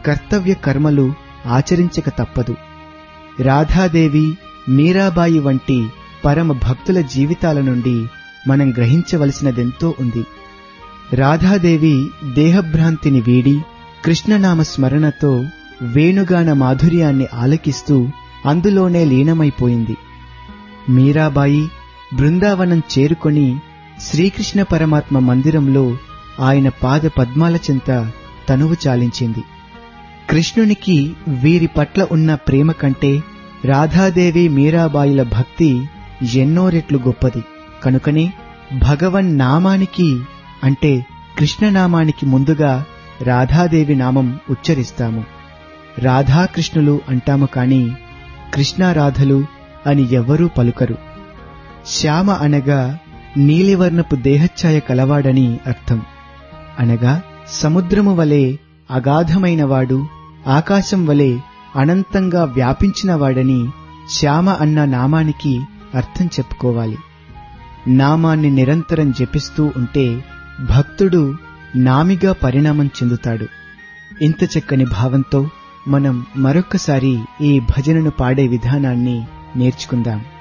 కర్తవ్య కర్మలు ఆచరించక తప్పదు రాధాదేవి మీరాబాయి వంటి పరమ భక్తుల జీవితాల నుండి మనం గ్రహించవలసినదెంతో ఉంది రాధాదేవి దేహభ్రాంతిని వీడి కృష్ణనామ స్మరణతో వేణుగాన మాధుర్యాన్ని ఆలకిస్తూ అందులోనే లీనమైపోయింది మీరాబాయి బృందావనం చేరుకొని శ్రీకృష్ణ పరమాత్మ మందిరంలో ఆయన పాద పద్మాల చెంత తనువు చాలించింది కృష్ణునికి వీరి పట్ల ఉన్న ప్రేమ కంటే రాధాదేవి మీరాబాయిల భక్తి ఎన్నో రెట్లు గొప్పది కనుకనే భగవన్ నామానికి అంటే కృష్ణనామానికి ముందుగా రాధాదేవి నామం ఉచ్చరిస్తాము రాధాకృష్ణులు అంటాము కాని కృష్ణారాధలు అని ఎవ్వరూ పలుకరు శ్యామ అనగా నీలివర్ణపు దేహఛాయ కలవాడని అర్థం అనగా సముద్రము వలె అగాధమైనవాడు ఆకాశం వలె అనంతంగా వ్యాపించినవాడని శ్యామ అన్న నామానికి అర్థం చెప్పుకోవాలి నామాన్ని నిరంతరం జపిస్తూ ఉంటే భక్తుడు నామిగా పరిణామం చెందుతాడు ఇంత చక్కని భావంతో మనం మరొక్కసారి ఈ భజనను పాడే విధానాన్ని నేర్చుకుందాం